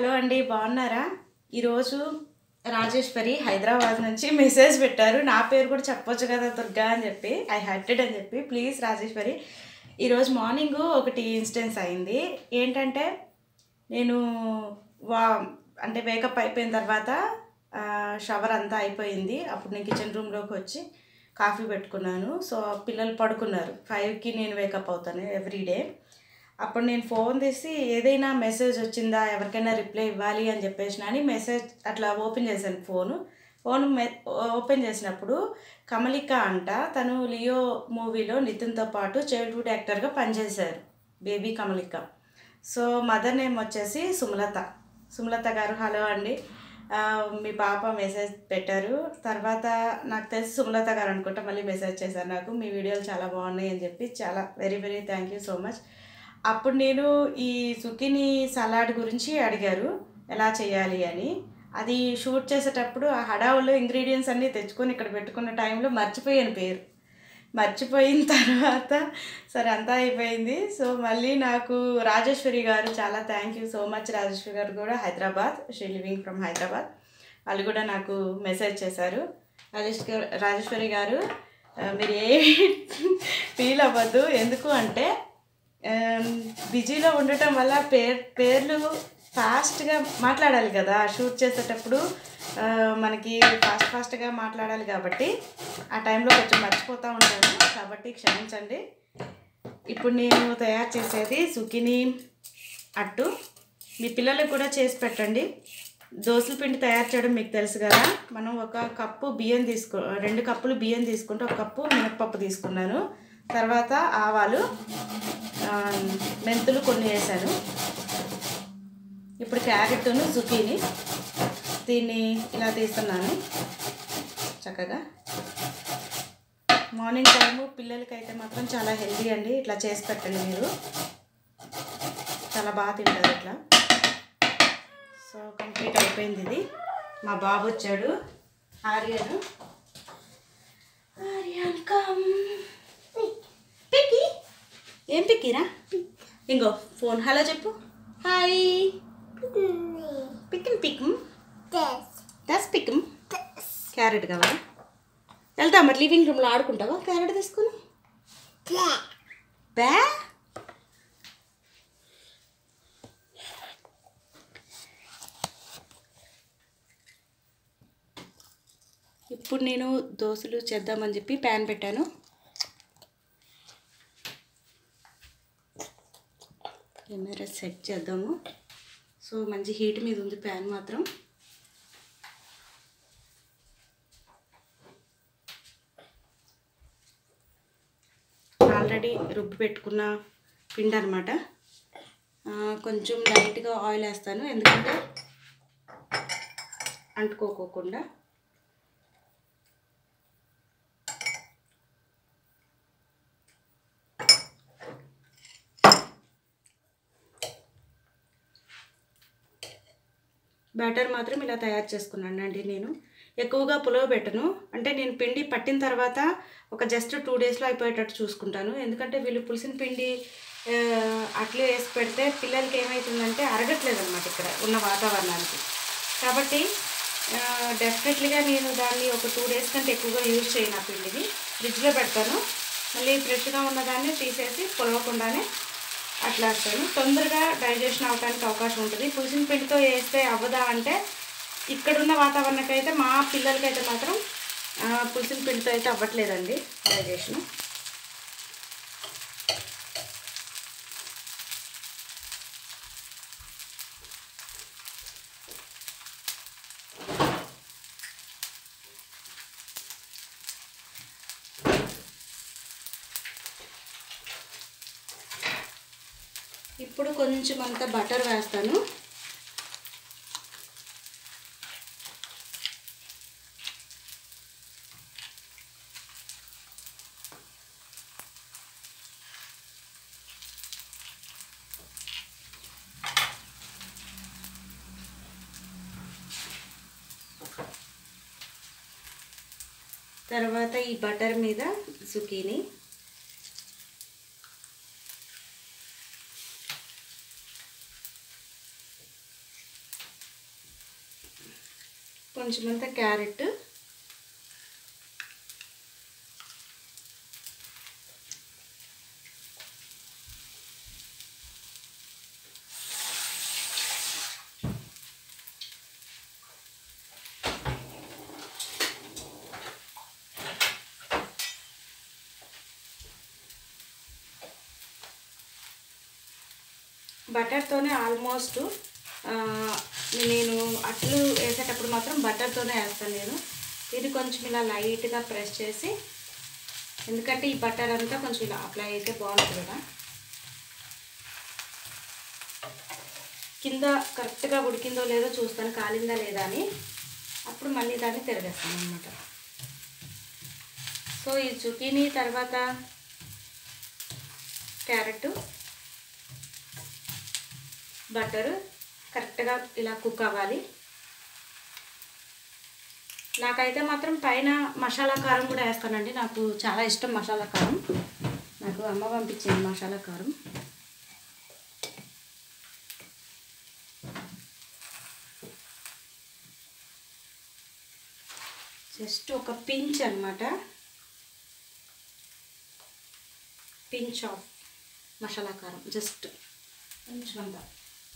Hello అండి బాగున్నారా ఈరోజు రాజేశ్వరి హైదరాబాద్ నుంచి మెసేజ్ పెట్టారు నా పేరు కూడా చెప్పొచ్చు కదా దుర్గా అని చెప్పి ఐ హర్టెడ్ అని చెప్పి ప్లీజ్ రాజేశ్వరి ఈరోజు మార్నింగ్ ఒకటి ఇన్సిడెన్స్ అయింది ఏంటంటే నేను వా అంటే వేకప్ అయిపోయిన తర్వాత షవర్ అంతా అయిపోయింది అప్పుడు నేను కిచెన్ రూమ్లోకి వచ్చి కాఫీ పెట్టుకున్నాను సో పిల్లలు పడుకున్నారు ఫైవ్కి నేను వేకప్ అవుతాను ఎవ్రీ డే అప్పుడు నేను ఫోన్ తీసి ఏదైనా మెసేజ్ వచ్చిందా ఎవరికైనా రిప్లై ఇవ్వాలి అని చెప్పేసి అని మెసేజ్ అట్లా ఓపెన్ చేశాను ఫోను ఫోన్ మె ఓపెన్ చేసినప్పుడు కమలిక అంట తను లియో మూవీలో నితిన్తో పాటు చైల్డ్హుడ్ యాక్టర్గా పనిచేశారు baby Kamalika so mother name వచ్చేసి సుమలత సుమలత గారు హలో అండి ఆ, మీ పాప మెసేజ్ పెట్టారు తర్వాత నాకు తెలిసి సుమలత గారు అనుకుంటా మళ్ళీ మెసేజ్ చేశారు నాకు మీ వీడియోలు చాలా బాగున్నాయి అని చెప్పి చాలా very very thank you so much అప్పుడు నేను ఈ సుకిని సలాడ్ గురించి అడిగారు ఎలా చేయాలి అని అది షూట్ చేసేటప్పుడు ఆ హడావుల్లో ఇంగ్రీడియంట్స్ అన్నీ తెచ్చుకొని ఇక్కడ పెట్టుకున్న టైంలో మర్చిపోయాను పేరు మర్చిపోయిన తర్వాత సరే అంతా అయిపోయింది సో మళ్ళీ నాకు రాజేశ్వరి గారు చాలా thank you so much Rajeshwari garu కూడా Hyderabad she living from Hyderabad వాళ్ళు కూడా నాకు మెసేజ్ చేశారు రాజేష్ గారు రాజేశ్వరి గారు ఆ, మీరు ఏ ఫీల్ అవ్వద్దు ఎందుకు అంటే బిజీలో ఉండటం వల్ల పేర్ పేర్లు ఫాస్ట్గా మాట్లాడాలి కదా షూట్ చేసేటప్పుడు ఆ, మనకి ఫాస్ట్ ఫాస్ట్గా మాట్లాడాలి కాబట్టి ఆ టైంలో కొంచెం మర్చిపోతూ ఉంటాను కాబట్టి క్షమించండి ఇప్పుడు నేను తయారు చేసేది సుకిని అట్టు మీ పిల్లలకు కూడా చేసి పెట్టండి దోసల పిండి తయారు చేయడం మీకు తెలుసు కదా మనం ఒక కప్పు బియ్యం తీసుకో రెండు కప్పులు బియ్యం తీసుకుంటే ఒక కప్పు మినప్పప్పు తీసుకున్నాను తర్వాత ఆవాలు ఆ, మెంతులు కొన్ని వేసాను ఇప్పుడు క్యారెట్ను జుకీని దీన్ని ఇలా తీస్తున్నాను చక్కగా మార్నింగ్ టైము పిల్లలకైతే మాత్రం చాలా హెల్దీ అండి ఇట్లా చేసి పెట్టండి మీరు చాలా బాగా తింటారు ఇట్లా సో కంప్లీట్ అయిపోయింది ఇది మా బాబు వచ్చాడు ఆర్యను ఆర్యన్ కమ్ పిక్కి ఏం పిక్కిరా ఇంకో ఫోన్ హలో చెప్పు హాయ్ పిక్కిన్ పిక్మ్ దస్ పిక్మ్ క్యారెట్ కావాలా వెళ్తా మరి లివింగ్ రూమ్లో ఆడుకుంటావా క్యారెట్ తీసుకుని బ్యా ఇప్పుడు నేను దోశలు చేద్దామని చెప్పి ప్యాన్ పెట్టాను కెమెరా సెట్ చేద్దాము సో మంచి హీట్ మీద ఉంది ప్యాన్ మాత్రం ఆల్రెడీ రుబ్బి పెట్టుకున్న పిండి అనమాట కొంచెం లైట్గా ఆయిల్ వేస్తాను ఎందుకంటే అంటుకోకోకుండా బ్యాటర్ మాత్రం ఇలా తయారు చేసుకున్నాను అండి నేను ఎక్కువగా పులవ పెట్టను అంటే నేను పిండి పట్టిన తర్వాత ఒక జస్ట్ టూ డేస్లో అయిపోయేటట్టు చూసుకుంటాను ఎందుకంటే వీళ్ళు పులిసిన పిండి ఆ, అట్లే వేసి పెడితే పిల్లలకి ఏమవుతుందంటే అరగట్లేదు అనమాట ఇక్కడ ఉన్న వాతావరణానికి కాబట్టి డెఫినెట్లీగా నేను దాన్ని ఒక టూ డేస్ కంటే ఎక్కువగా యూజ్ చేయను ఆ పిండిని ఫ్రిడ్జ్లో పెడతాను మళ్ళీ ఫ్రెష్గా ఉన్నదాన్ని తీసేసి పొలవకుండానే అట్లా వేస్తాను తొందరగా డైజెషన్ అవడానికి అవకాశం ఉంటుంది పులిసిన పిండితో వేస్తే అవ్వదా అంటే ఇక్కడున్న వాతావరణానికి అయితే మా పిల్లలకైతే మాత్రం ఆ, పులిసిన పిండితో అయితే అవ్వట్లేదండి డైజెషన్ ఇప్పుడు కొంచెం అంత బటర్ వేస్తాను తర్వాత ఈ బటర్ మీద సుకీని కొంచెం అంత క్యారెట్ బటర్తోనే ఆల్మోస్ట్ ఆ, నేను అట్లు వేసేటప్పుడు మాత్రం బటర్తోనే వేస్తాను నేను ఇది కొంచెం ఇలా లైట్గా ప్రెస్ చేసి ఎందుకంటే ఈ బటర్ అంతా కొంచెం ఇలా అప్లై అయితే బాగుంటుంది కదా కింద కరెక్ట్గా ఉడికిందో లేదో చూస్తాను కాలిందా లేదా అని అప్పుడు మళ్ళీ దాన్ని తిరగేస్తాను అనమాట సో ఈ చుకీనీ తర్వాత క్యారెట్ బటర్ కరెక్ట్గా ఇలా కుక్ అవ్వాలి నాకైతే మాత్రం పైన మసాలా కారం కూడా వేస్తానండి నాకు చాలా ఇష్టం మసాలా కారం నాకు అమ్మ పంపించింది మసాలా కారం జస్ట్ ఒక పించ్ అనమాట పించ్ ఆఫ్ మసాలా కారం జస్ట్ కొంచెం అంతా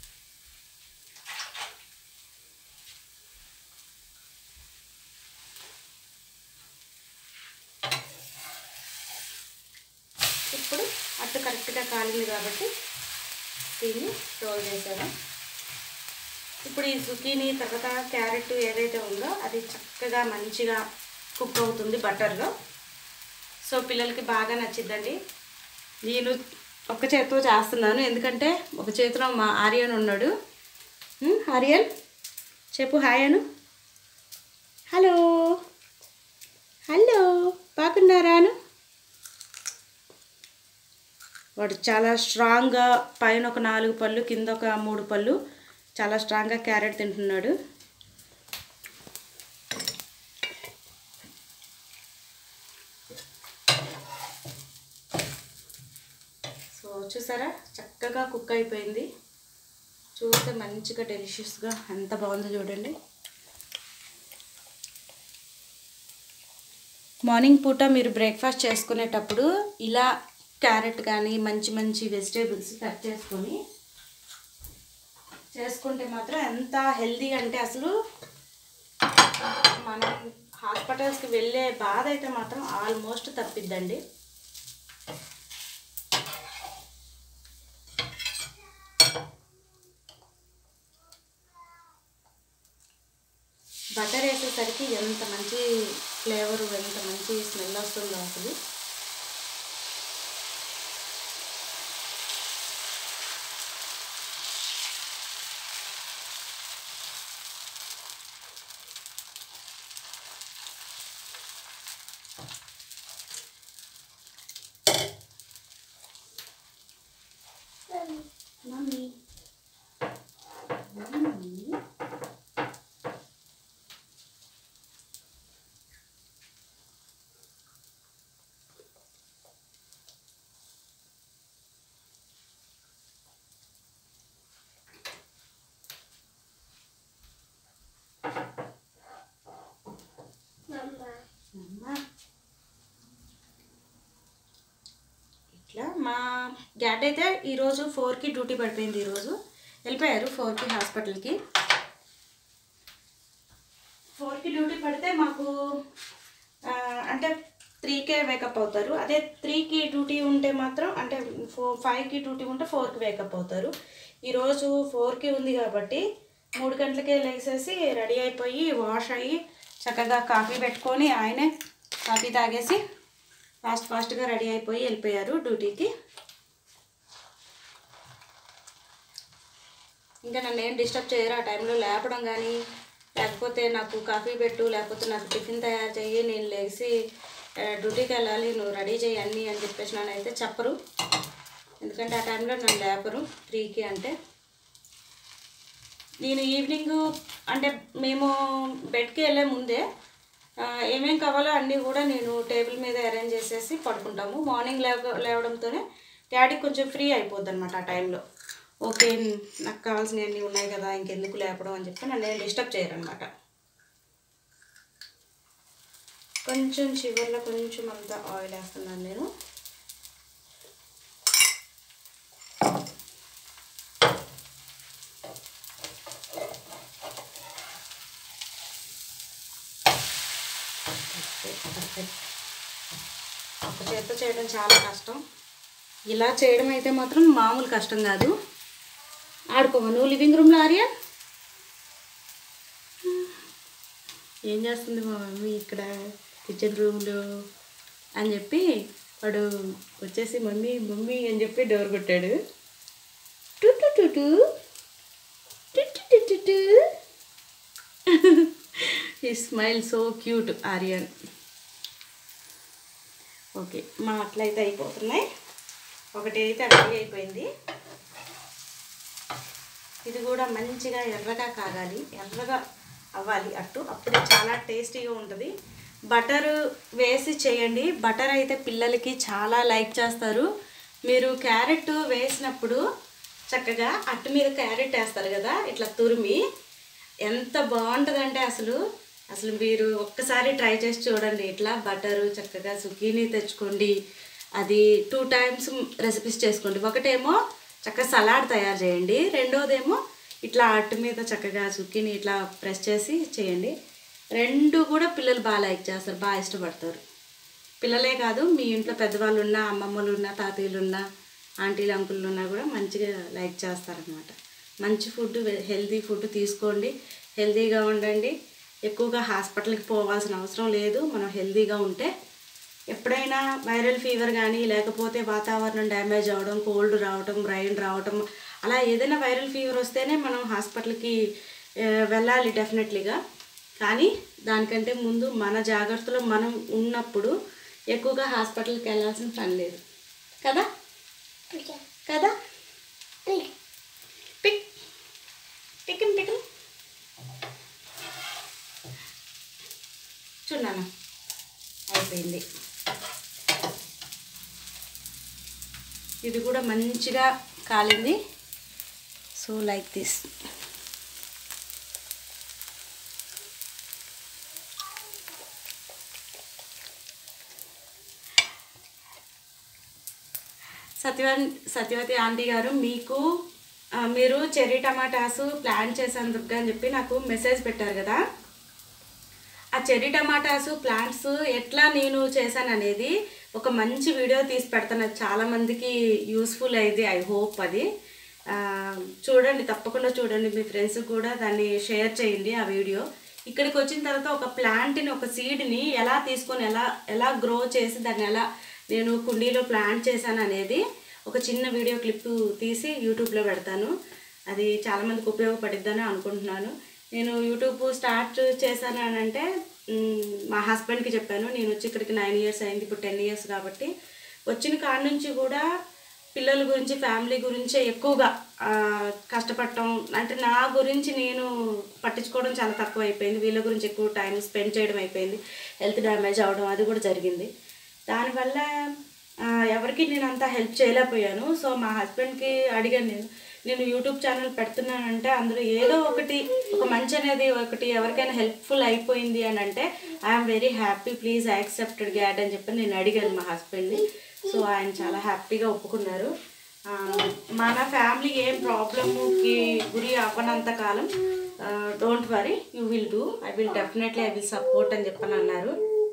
ఇప్పుడు అట్టు కరెక్ట్గా కాలింది కాబట్టి దీన్ని రోల్ చేశాను ఇప్పుడు ఈ జుకీని తర్వాత క్యారెట్ ఏదైతే ఉందో అది చక్కగా మంచిగా కుక్ అవుతుంది బటర్లో సో పిల్లలకి బాగా నచ్చిద్దండి నేను ఒక చేతితో చేస్తున్నాను ఎందుకంటే ఒక చేతిలో మా ఆర్యన్ ఉన్నాడు ఉమ్, ఆర్యన్ చెప్పు హాయ్ అను హలో హలో బాగున్నారాను వాడు చాలా స్ట్రాంగ్గా పైన ఒక నాలుగు పళ్ళు కింద ఒక మూడు పళ్ళు చాలా స్ట్రాంగ్గా క్యారెట్ తింటున్నాడు సో చూసారా చక్కగా కుక్ అయిపోయింది చూస్తే మంచిగా డెలిషియస్గా ఎంత బాగుందో చూడండి మార్నింగ్ పూట మీరు బ్రేక్ఫాస్ట్ చేసుకునేటప్పుడు ఇలా క్యారెట్ కానీ మంచి మంచి వెజిటేబుల్స్ కట్ చేసుకొని చేసుకుంటే మాత్రం ఎంత హెల్దీ అంటే అసలు మనం హాస్పిటల్స్కి వెళ్ళే బాధ అయితే మాత్రం ఆల్మోస్ట్ తప్పిద్దండి బటర్ వేసేసరికి ఎంత మంచి ఫ్లేవర్ ఎంత మంచి స్మెల్ వస్తుందో అసలు మమ్మీ మమ్మీ అమ్మా. ఇట్లా మా డాడ్ అయితే ఈరోజు ఫోర్కి డ్యూటీ పడిపోయింది ఈరోజు వెళ్ళిపోయారు ఫోర్కి హాస్పిటల్కి ఫోర్కి డ్యూటీ పడితే మాకు ఆ, అంటే త్రీకే వేకప్ అవుతారు అదే త్రీకి డ్యూటీ ఉంటే మాత్రం అంటే ఫోర్ ఫైవ్కి డ్యూటీ ఉంటే ఫోర్కి వేకప్ అవుతారు ఈరోజు ఫోర్కి ఉంది కాబట్టి మూడు గంటలకే లేచేసి రెడీ అయిపోయి వాష్ అయ్యి చక్కగా కాఫీ పెట్టుకొని ఆయనే కాఫీ తాగేసి ఫాస్ట్ ఫాస్ట్గా రెడీ అయిపోయి వెళ్ళిపోయారు డ్యూటీకి ఇంకా నన్ను ఏం డిస్టర్బ్ చేయరు ఆ టైంలో లేపడం కానీ లేకపోతే నాకు కాఫీ పెట్టు లేకపోతే నాకు టిఫిన్ తయారు చెయ్యి నేను లేచి ఆ, డ్యూటీకి వెళ్ళాలి నువ్వు రెడీ చేయి అన్నీ అని చెప్పేసి నన్ను అయితే చెప్పరు ఎందుకంటే ఆ టైంలో నన్ను లేపరు త్రీకి అంటే నేను ఈవినింగ్ అంటే మేము బెడ్కి వెళ్ళే ముందే ఆ, ఏమేం కావాలో అన్నీ కూడా నేను టేబుల్ మీద అరేంజ్ చేసేసి పడుకుంటాము మార్నింగ్ లేవ లేవడంతోనే డాడీ కొంచెం ఫ్రీ అయిపోద్ది అనమాట ఆ టైంలో ఓకే నాకు కావాల్సినవి అన్నీ ఉన్నాయి కదా ఇంకెందుకు లేపడం అని చెప్పి నన్ను ఏం డిస్టర్బ్ చేయరు అనమాట కొంచెం చివర్లో కొంచెం అంత ఆయిల్ వేస్తున్నాను నేను ఒక చేత్తో చేయడం చాలా కష్టం ఇలా చేయడం అయితే మాత్రం మామూలు కష్టం కాదు ఆడుకోమా నువ్వు లివింగ్ రూమ్లో ఆర్యా ఏం చేస్తుంది మా మమ్మీ ఇక్కడ కిచెన్ రూమ్లో అని చెప్పి వాడు వచ్చేసి మమ్మీ మమ్మీ అని చెప్పి డోర్ కొట్టాడు టు టు టు టు. టు టు టు టు టు. ఈ smile so cute Aryan okay మా అట్లయితే అయిపోతున్నాయి ఒకటి అయితే రెడీ అయిపోయింది ఇది కూడా మంచిగా ఎర్రగా కాగాలి ఎర్రగా అవ్వాలి అట్టు అప్పుడే చాలా టేస్టీగా ఉంటుంది బటర్ వేసి చేయండి బటర్ అయితే పిల్లలకి చాలా లైక్ చేస్తారు మీరు క్యారెట్ వేసినప్పుడు చక్కగా అట్టు మీద క్యారెట్ వేస్తారు కదా ఇట్లా తురిమి ఎంత బాగుంటుందంటే అసలు అసలు మీరు ఒక్కసారి ట్రై చేసి చూడండి ఇట్లా బటరు చక్కగా సుకీని తెచ్చుకోండి అది టూ టైమ్స్ రెసిపీస్ చేసుకోండి ఒకటేమో చక్కగా సలాడ్ తయారు చేయండి రెండోదేమో ఇట్లా అట్టు మీద చక్కగా సుకీని ఇట్లా ప్రెస్ చేసి చేయండి రెండు కూడా పిల్లలు బాగా లైక్ చేస్తారు బాగా ఇష్టపడతారు పిల్లలే కాదు మీ ఇంట్లో పెద్దవాళ్ళు ఉన్నా అమ్మమ్మలు ఉన్నా తాతయ్యలు ఉన్నా ఆంటీలు అంకుళ్ళు ఉన్నా కూడా మంచిగా లైక్ చేస్తారనమాట మంచి ఫుడ్ హెల్తీ ఫుడ్ తీసుకోండి హెల్తీగా ఉండండి ఎక్కువగా హాస్పిటల్కి పోవాల్సిన అవసరం లేదు మనం హెల్తీగా ఉంటే ఎప్పుడైనా వైరల్ ఫీవర్ కానీ లేకపోతే వాతావరణం డ్యామేజ్ అవ్వడం కోల్డ్ రావటం రైన్ రావటం అలా ఏదైనా వైరల్ ఫీవర్ వస్తేనే మనం హాస్పిటల్కి ఆ, వెళ్ళాలి డెఫినెట్లీగా కానీ దానికంటే ముందు మన జాగ్రత్తలో మనం ఉన్నప్పుడు ఎక్కువగా హాస్పిటల్కి వెళ్ళాల్సిన పని లేదు కదా కదా పిక్ పికిం పికిం చూడన్నా అయిపోయింది ఇది కూడా మంచిగా కాలింది so like this Satyavati Satyavati aunty garu మీకు ఆ, మీరు చెర్రీ టమాటాస్ ప్లాన్ చేశాను దుర్గా అని చెప్పి నాకు మెసేజ్ పెట్టారు కదా ఆ చెర్రీ టమాటాస్ ప్లాంట్స్ ఎట్లా నేను చేశాను అనేది ఒక మంచి వీడియో తీసి పెడతాను అది చాలా మందికి యూస్ఫుల్ అయింది ఐ హోప్ అది ఆ, చూడండి తప్పకుండా చూడండి మీ ఫ్రెండ్స్ కూడా దాన్ని షేర్ చేయండి ఆ వీడియో ఇక్కడికి వచ్చిన తర్వాత ఒక ప్లాంట్ని ఒక సీడ్ని ఎలా తీసుకొని ఎలా ఎలా గ్రో చేసి దాన్ని ఎలా నేను కుండీలో ప్లాంట్ చేశాను అనేది ఒక చిన్న వీడియో క్లిప్ తీసి యూట్యూబ్లో పెడతాను అది చాలామందికి ఉపయోగపడిద్దని అనుకుంటున్నాను నేను యూట్యూబ్ స్టార్ట్ చేశాను అని అంటే మ్, మా హస్బెండ్కి చెప్పాను నేను వచ్చి ఇక్కడికి నైన్ ఇయర్స్ అయింది ఇప్పుడు టెన్ ఇయర్స్ కాబట్టి వచ్చిన కాడ నుంచి కూడా పిల్లల గురించి ఫ్యామిలీ గురించే ఎక్కువగా ఆ, కష్టపడటం అంటే నా గురించి నేను పట్టించుకోవడం చాలా తక్కువ అయిపోయింది వీళ్ళ గురించి ఎక్కువ టైం స్పెండ్ చేయడం అయిపోయింది హెల్త్ డ్యామేజ్ అవడం అది కూడా జరిగింది దానివల్ల ఆ, ఎవరికి నేను అంత హెల్ప్ చేయలేకపోయాను సో మా హస్బెండ్కి అడిగాను నేను నేను యూట్యూబ్ ఛానల్ పెడుతున్నానంటే అందులో ఏదో ఒకటి ఒక మంచి అనేది ఒకటి ఎవరికైనా హెల్ప్ఫుల్ అయిపోయింది అని అంటే I'm very happy please accepted గ్యాడ్ అని చెప్పి నేను అడిగాను మా హస్బెండ్ని సో ఆయన చాలా హ్యాపీగా ఒప్పుకున్నారు ఆ, మన ఫ్యామిలీ ఏం ప్రాబ్లమ్కి గురి అవ్వనంత కాలం don't worry you will do I will definitely I will support అని చెప్పని అన్నారు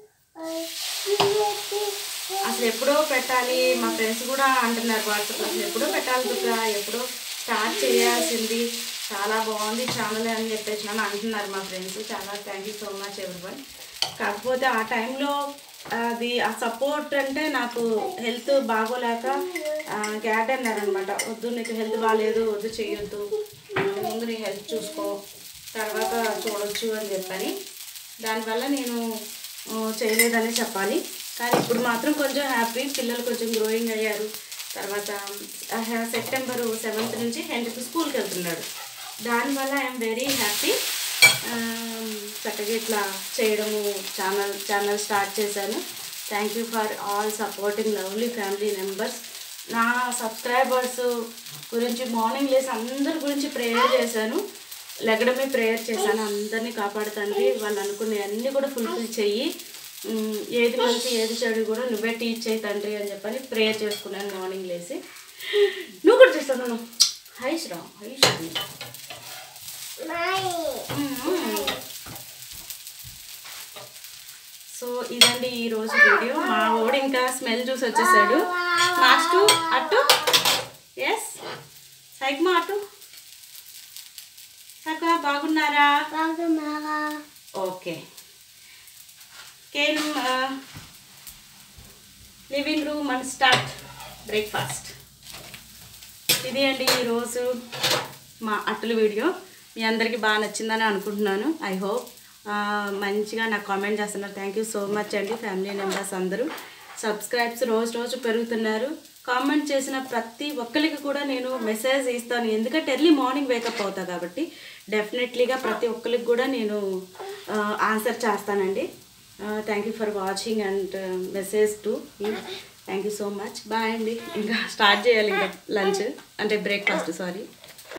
అసలు ఎప్పుడో పెట్టాలి మా ఫ్రెండ్స్ కూడా అంటున్నారు వాట్సాప్ అసలు ఎప్పుడో పెట్టాలి దుర్గా ఎప్పుడో స్టార్ట్ చేయాల్సింది చాలా బాగుంది ఛానల్ అని చెప్పేసి నన్ను అంటున్నారు మా ఫ్రెండ్స్ చాలా థ్యాంక్ యూ సో మచ్ ఎవరివన్ కాకపోతే ఆ టైంలో అది ఆ సపోర్ట్ అంటే నాకు హెల్త్ బాగోలేక గ్యాడ్ అన్నారనమాట వద్దు నీకు హెల్త్ బాగాలేదు వద్దు చేయొద్దు ఆ, ముందు నీ హెల్త్ చూసుకో తర్వాత చూడొచ్చు అని చెప్పని దానివల్ల నేను ఆ, చేయలేదని చెప్పాలి కానీ ఇప్పుడు మాత్రం కొంచెం హ్యాపీ పిల్లలు కొంచెం గ్రోయింగ్ అయ్యారు తర్వాత ఆ, సెప్టెంబర్ సెవెంత్ నుంచి హెండ్కి స్కూల్కి వెళ్తున్నాడు దానివల్ల ఐఎమ్ వెరీ హ్యాపీ చక్కగా ఇట్లా చేయడము ఛానల్ ఛానల్ స్టార్ట్ చేశాను thank you for all supporting lovely family members నా సబ్స్క్రైబర్స్ గురించి మార్నింగ్ లేసి అందరి గురించి ప్రేయర్ చేశాను లెగడమే ప్రేయర్ చేశాను అందరినీ కాపాడుతండి వాళ్ళు అనుకునే అన్నీ కూడా ఫుల్ఫిల్ చెయ్యి ఉమ్, ఏది మంచి ఏది చెడు కూడా నువ్వే టీచ్ చేయి తండ్రి అని చెప్పని ప్రేయర్ చేసుకున్నాను మార్నింగ్ లేసి నువ్వు కూడా చేస్తాను నువ్వు హై శ్రా హై శ్రీ సో ఇదండి ఈ రోజు వీడియో మా ఓడి ఇంకా స్మెల్ చూసి వచ్చేసాడు మాస్టు అటు ఎస్ సైగ్మా అటు సైగ్మా బాగున్నారా okay can living room and start breakfast ఇది అండి ఈరోజు మా అట్టుల వీడియో మీ అందరికీ బాగా నచ్చిందని అనుకుంటున్నాను ఐ హోప్ మంచిగా నాకు కామెంట్ చేస్తున్నారు థ్యాంక్ యూ సో మచ్ అండి ఫ్యామిలీ మెంబర్స్ అందరూ సబ్స్క్రైబ్స్ రోజు రోజు పెరుగుతున్నారు కామెంట్ చేసిన ప్రతి ఒక్కరికి కూడా నేను మెసేజ్ ఇస్తాను ఎందుకంటే ఎర్లీ మార్నింగ్ వేకప్ అవుతా కాబట్టి డెఫినెట్లీగా ప్రతి ఒక్కరికి కూడా నేను ఆన్సర్ చేస్తానండి thank you for watching and message to thank you so much bye అండి ఇంకా స్టార్ట్ చేయాలి ఇంకా లంచ్ అంటే బ్రేక్ఫాస్ట్ సారీ